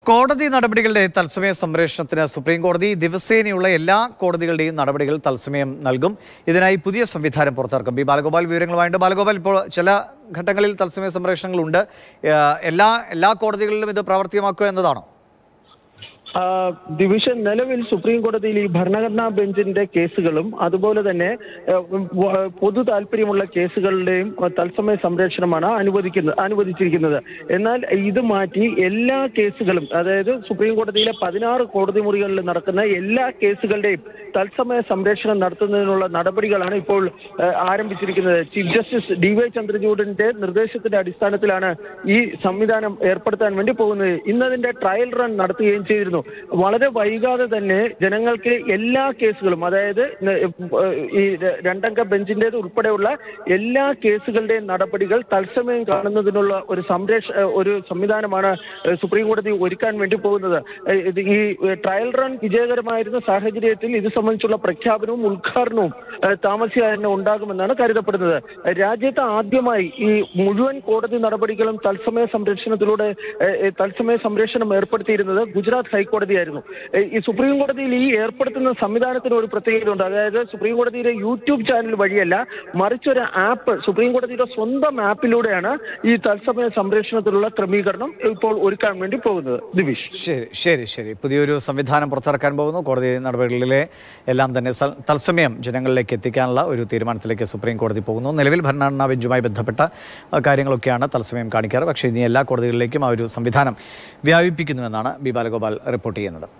കോടതി നടപടികളുടെ തത്സമയ സംരക്ഷണത്തിന് സുപ്രീം കോടതി ദിവസേനയുള്ള എല്ലാ കോടതികളുടെയും നടപടികൾ തത്സമയം നൽകും ഇതിനായി പുതിയ സംവിധാനം പുറത്തിറക്കും ബി ബാലഗോപാൽ വിവരങ്ങളുമായിട്ട് ബാലഗോപാൽ ഇപ്പോൾ ചില ഘട്ടങ്ങളിൽ തത്സമയ സംരക്ഷണങ്ങളുണ്ട് ഏഹ് എല്ലാ എല്ലാ കോടതികളിലും ഇത് പ്രാവർത്തികമാക്കുക എന്നതാണോ ആ, ഡിവിഷൻ നിലവിൽ സുപ്രീം കോടതിയിൽ ഈ ഭരണഘടനാ ബെഞ്ചിന്റെ കേസുകളും അതുപോലെ തന്നെ ഏഹ്, വ- പൊതു താല്പര്യമുള്ള കേസുകളുടെയും തത്സമയ സംരക്ഷണമാണ് അനുവദിക്കുന്നത് അനുവദിച്ചിരിക്കുന്നത് എന്നാൽ ഇത് മാറ്റി എല്ലാ കേസുകളും അതായത് സുപ്രീം കോടതിയിലെ പതിനാറ് കോടതി മുറികളിൽ നടക്കുന്ന എല്ലാ കേസുകളുടെയും തത്സമയ സംരക്ഷണം നടത്തുന്നതിനുള്ള നടപടികളാണ് ഇപ്പോൾ ഏഹ്, ആരംഭിച്ചിരിക്കുന്നത് ചീഫ് ജസ്റ്റിസ് ഡി വൈ ചന്ദ്രചൂഡിന്റെ നിർദ്ദേശത്തിന്റെ അടിസ്ഥാനത്തിലാണ് ഈ സംവിധാനം ഏർപ്പെടുത്താൻ വേണ്ടി പോകുന്നത് ഇന്നതിന്റെ ട്രയൽ റൺ നടത്തുകയും ചെയ്തിരുന്നു വളരെ വൈകാതെ തന്നെ ജനങ്ങൾക്ക് എല്ലാ കേസുകളും അതായത് ന- ഏഹ് ഈ ര- രണ്ടംഗ ബെഞ്ചിന്റേത് ഉൾപ്പെടെയുള്ള എല്ലാ കേസുകളുടെയും നടപടികൾ തത്സമയം കാണുന്നതിനുള്ള ഒരു സംരക്ഷ ഏഹ് ഒരു സംവിധാനമാണ് ഏഹ് സുപ്രീം കോടതി ഒരുക്കാൻ വേണ്ടി പോകുന്നത് ഏഹ് ഇത് ഈ ഏഹ് ട്രയൽ റൺ വിജയകരമായിരുന്ന സാഹചര്യത്തിൽ ഇത് സംബന്ധിച്ചുള്ള പ്രഖ്യാപനവും ഉദ്ഘാടനവും ഏഹ് താമസിയാതെ തന്നെ ഉണ്ടാകുമെന്നാണ് കരുതപ്പെടുന്നത് രാജ്യത്ത് ആദ്യമായി ഈ മുഴുവൻ കോടതി നടപടികളും തത്സമയ സംരക്ഷണത്തിലൂടെ ഏഹ് ഏഹ് തത്സമയ സംരക്ഷണം ഏർപ്പെടുത്തിയിരുന്നത് ഗുജറാത്ത് ഹൈക്കോടതിയായിരുന്നു ഏഹ് ഈ സുപ്രീം കോടതിയിൽ ഈ ഏർപ്പെടുത്തുന്ന സംവിധാനത്തിന് ഒരു പ്രത്യേകതയുണ്ട് അതായത് സുപ്രീം കോടതിയുടെ യൂട്യൂബ് ചാനൽ വഴിയല്ല മറിച്ച് ഒരു ആപ്പ് സുപ്രീം കോടതിയുടെ സ്വന്തം ആപ്പിലൂടെയാണ് ഈ തത്സമയ സംരക്ഷണത്തിലുള്ള ക്രമീകരണം ഇപ്പോൾ ഒരുക്കാൻ വേണ്ടി പോകുന്നത് ദിവിഷ് ശരി ശരി ശരി പുതിയൊരു സംവിധാനം പുറത്തിറക്കാൻ പോകുന്നു കോടതി നടപടികളിലെ എല്ലാം തന്നെ സ- തത്സമയം ജനങ്ങളിലേക്ക് എത്തിക്കാനുള്ള ഒരു തീരുമാനത്തിലേക്ക് സുപ്രീം കോടതി പോകുന്നു നിലവിൽ ഭരണഘടനാ ബെഞ്ചുമായി ബന്ധപ്പെട്ട ആ, കാര്യങ്ങളൊക്കെയാണ് തത്സമയം കാണിക്കാറ് പക്ഷേ ഇനി എല്ലാ കോടതികളിലേക്കും ആ ഒരു സംവിധാനം വ്യാപിപ്പിക്കുന്നുവെന്നാണ് ബി ബാലഗോപാൽ റിപ്പോർട്ട് ചെയ്യുന്നത്